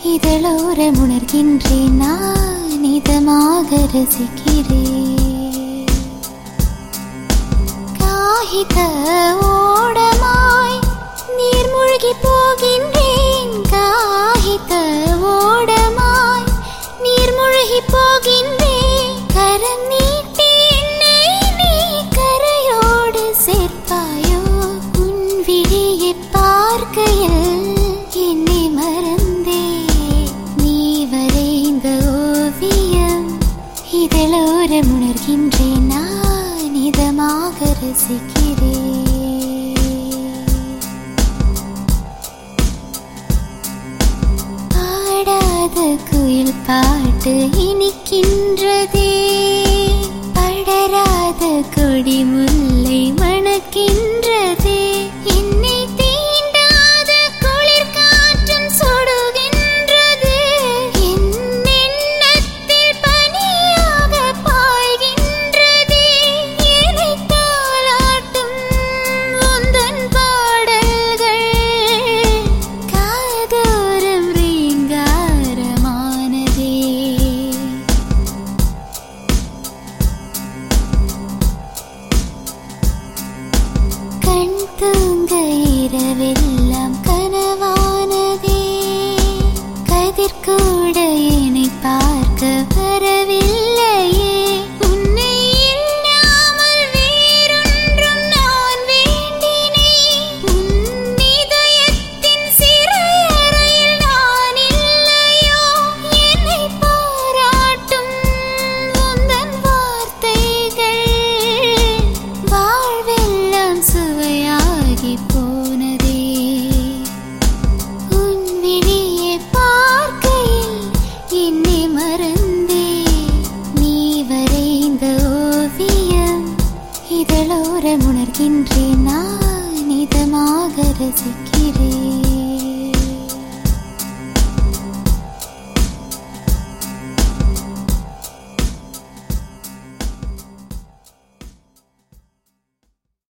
இதழோரம் உணர்கின்றேன் நான் இதமாக ரசிக்கிறேன் காகித ஓடமாய் நீர் மூழ்கி போகின்றேன் காகித ஓடமாய் நீர் மூழ்கி போகின்றேன் கரம் நீட்டி என்னை நீ கரையோடு சேர்ப்பாயோ உன் விழியை பார்க்கையில் என்னை மறந்தே நீ வரைந்த ஓவியம் இதழோரம் உணர்கின்றேன் நான் இதமாக ரசிக்கிறேன் பாடாத குயில் பாட்டு இனிக்கின்றதே படராத கொடி முல்லை மணக்கின்றதே என்னை தீண்டாத குளிர் காற்றும் சுடுகின்றது என் எண்ணத்தில் பனியாக பாய்கின்றதே என்னை தாளாட்டும் உந்தன் பாடல்கள் காதோரம் ரீங்காரமானதே கண் தூங்க இரவெல்லாம் கனவானதே கதிர்கூட என்னை பார்க்க வரவில்லையே உன்னை இல்லாமல் வேறொன்றும் நான் வேண்டினேன் உன் இதயத்தின் சிறையறையில் நான் இல்லையோ என்னை பாராட்டும் உந்தன் வார்த்தைகள் வாழ்வெல்லாம் சுவையாகி போனதே உன் விழியை பார்க்கையில் என்னை மறந்தே நீ வரைந்த ஓவியம் இதழோரம் உணர்கின்றேன் நான் இதமாக ரசிக்கிறேன்